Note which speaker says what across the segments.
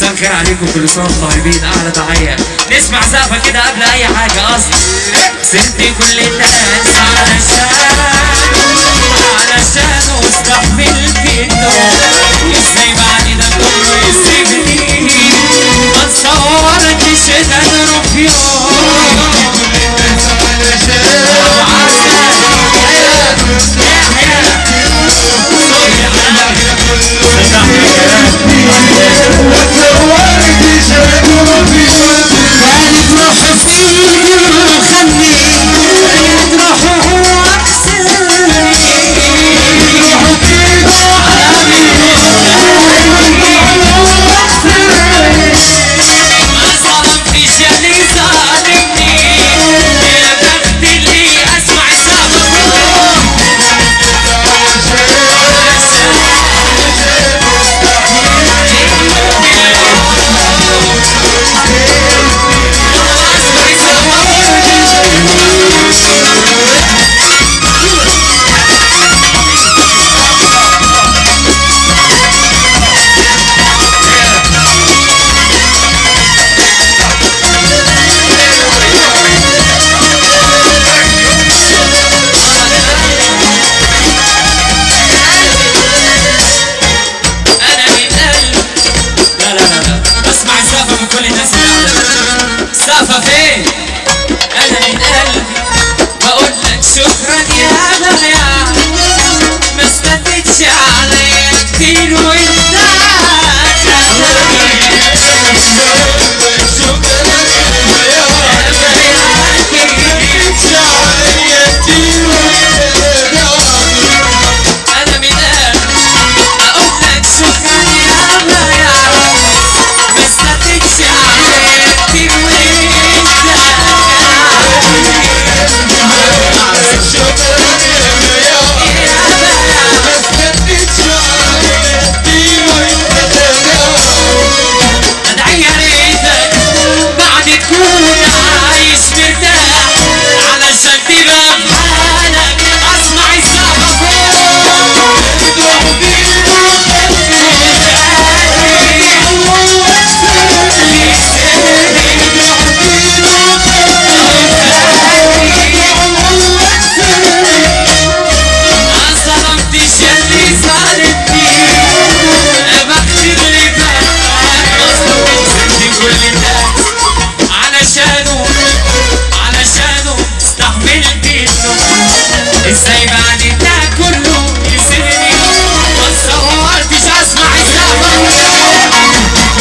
Speaker 1: مساء الخير عليكم كل سنه وانتم طيبين احلى تحيه نسمع سقفه كده قبل اي حاجه اصلا سبت كل الناس علشان علشان واستحملت النوم ازاي بعد ده كله يسيبني ما تصورتش ده انا في يوم كانت روحي في الخلي كانت روحي هو ما ظلمتش اللي ظالمني يا بخت اللي اسمع صوته انا من قلب لا لا لا لا بسمع السقفة من كل الناس اللي قاعدة السقفة فين؟ انا من قلب بقول لك شكرا يا ضياع ما استنيتش عليا كتير وانت انا من قلب اقول لك شكرا يا ضياع ما استنيتش عليا كتير ادعي يا ريتك بعد تكون عايش مرتاح علشان تبقى بحالك اسمع السقفة ما ظلمتش اللي ظالمني يا بخت اللي بقى مظلوم سبت كل الناس علشانه علشانه استحملت النوم ازاي بعد ده كله يسيبني ما تصورتش اسمع السقفة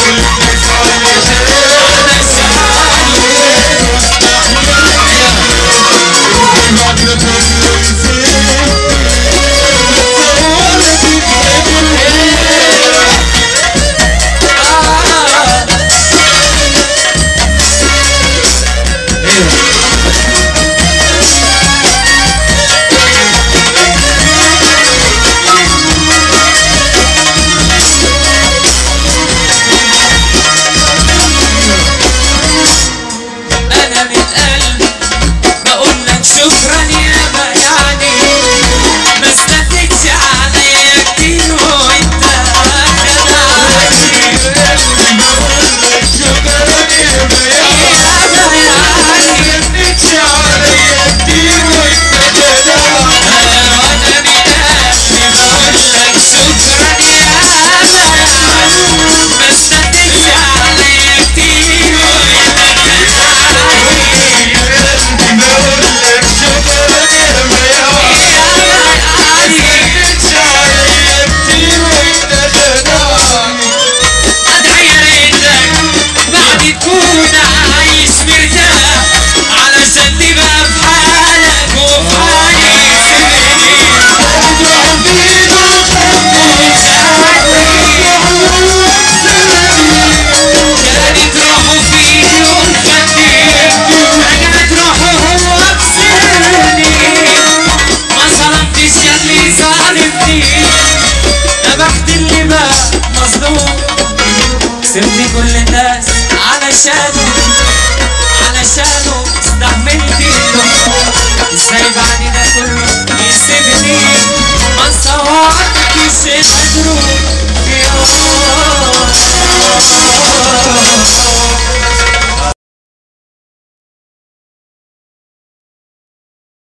Speaker 1: انا من قلب بقول لك شكرا يا بياني ما استنيتش عليا كتير وانت ما استنيتش عليا كتير ادعي يا ريتك بعد تكون عايش مرتاح علشان تبقى بحالك وفي حالي كانت روحه في يوم خدني كانت روحه هو بسرني ما ظلمتش اللي ظالمني يا بخت اللي بقى مظلوم سبت كل الناس علشانه علشانه استحملت النوم ازاي بعد ده كله يسيبني ما صورتش قدره يوم